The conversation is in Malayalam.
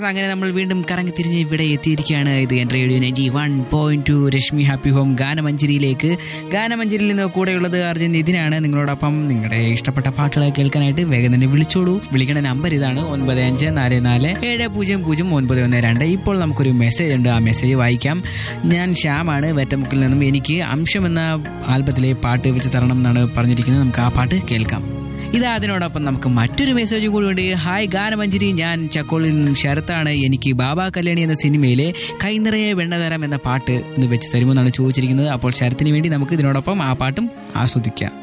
അങ്ങനെ നമ്മൾ വീണ്ടും കറങ്ങി തിരിഞ്ഞ് ഇവിടെ എത്തിയിരിക്കുകയാണ് ഇത് എൻ്റെ radio ninety one point two Rashmi happy home ഗാനമഞ്ചേരിയിലേക്ക് ഗാനമഞ്ചേരിയിൽ നിന്ന് കൂടെയുള്ളത് അർജുൻ നിതിനാണ് നിങ്ങളോടൊപ്പം നിങ്ങളുടെ ഇഷ്ടപ്പെട്ട പാട്ടുകൾ കേൾക്കാനായിട്ട് വേഗം തന്നെ വിളിച്ചോളൂ വിളിക്കേണ്ട നമ്പർ ഇതാണ് ഒൻപത് അഞ്ച് നാല് നാല് ഏഴ് പൂജ്യം പൂജ്യം ഒൻപത് ഒന്ന് രണ്ട് ഇപ്പോൾ നമുക്കൊരു മെസ്സേജ് ഉണ്ട് ആ മെസ്സേജ് വായിക്കാം ഞാൻ ശ്യാമാണ് വേറ്റമുക്കിൽ നിന്നും എനിക്ക് അംശം എന്ന ആൽബത്തിലെ പാട്ട് വെച്ച് തരണം എന്നാണ് പറഞ്ഞിരിക്കുന്നത് നമുക്ക് ആ പാട്ട് കേൾക്കാം ഇത് അതിനോടൊപ്പം നമുക്ക് മറ്റൊരു മെസ്സേജ് കൂടി ഉണ്ട് ഹായ് ഗാനമഞ്ജരി ഞാൻ ചക്കോളിൽ നിന്നും ശരത്താണ് എനിക്ക് ബാബാ കല്യാണി എന്ന സിനിമയിലെ കൈനിറയെ വെണ്ണതരം എന്ന പാട്ട് ഇത് വെച്ച് തരുമെന്നാണ് ചോദിച്ചിരിക്കുന്നത് അപ്പോൾ ശരത്തിന് വേണ്ടി നമുക്ക് ഇതിനോടൊപ്പം ആ പാട്ടും ആസ്വദിക്കാം